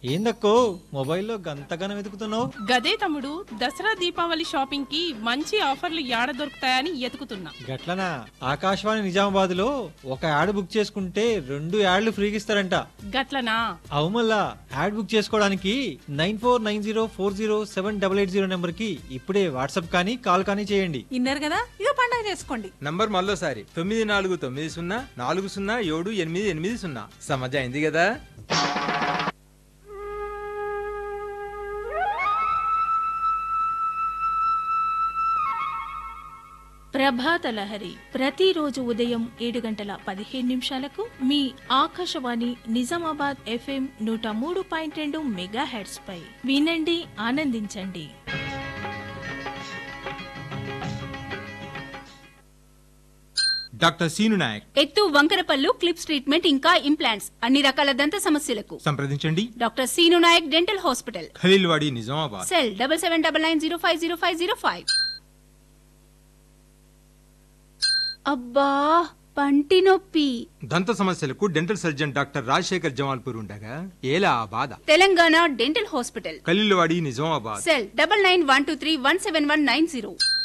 ఏందక్కో మొబైల్లో గంతగానం వెతుకుతున్నావు గదే తమ్ముడు దసరా దీపావళి షాపింగ్ కి మంచి ఆఫర్లు యాడ దొరుకుతాయని ఎతుకుతున్నా గట్లనా ఆకాశవాణి నిజామాబాద్ లో ఒక యాడ్ బుక్ చేసుకుంటే రెండు యాడ్లు ఫ్రీగా ఇస్తారంట గట్లనా అవు మళ్ళా యాడ్ బుక్ చేసుకోవడానికి nine four nine zero four zero seven double eight zero number కి ఇప్పుడే వాట్సాప్ కానీ కాల్ కానీ చేయండి ఇన్నారు కదా ఇక పండగ చేసుకోండి నంబర్ మళ్ళోసారి తొమ్మిది నాలుగు తొమ్మిది సున్నా నాలుగు సున్నా ఏడు ఎనిమిది ఎనిమిది సున్నా సమజ్ అయింది కదా ప్రభాత లహరి ప్రతిరోజు ఉదయం ఏడు గంటల పదిహేను నిమిషాలకు మీ ఆకాశవాణి నిజామాబాద్ ఎఫ్ఎం నూట మూడు పాయింట్ రెండు మెగా హెడ్స్ పై వినండి ఆనందించండి డాక్టర్ సీను నాయక్ ఎత్తు వంకరపల్లు క్లిప్స్ ట్రీట్మెంట్ ఇంకా ఇంప్లాంట్స్ అన్ని రకాల దంత సమస్యలకు సంప్రదించండి doctor Seenu Naik dental hospital Khaleelwadi Nizamabad cell double seven double nine zero five zero five zero five అబ్బా పంటి నొప్పి దంత సమస్యలకు dental surgeon doctor Rajasekhar Jamalpur ఉండగా ఏలా ఆ బాధ Telangana dental hospital Khaleelwadi Nizamabad cell double nine one two three one seven one nine zero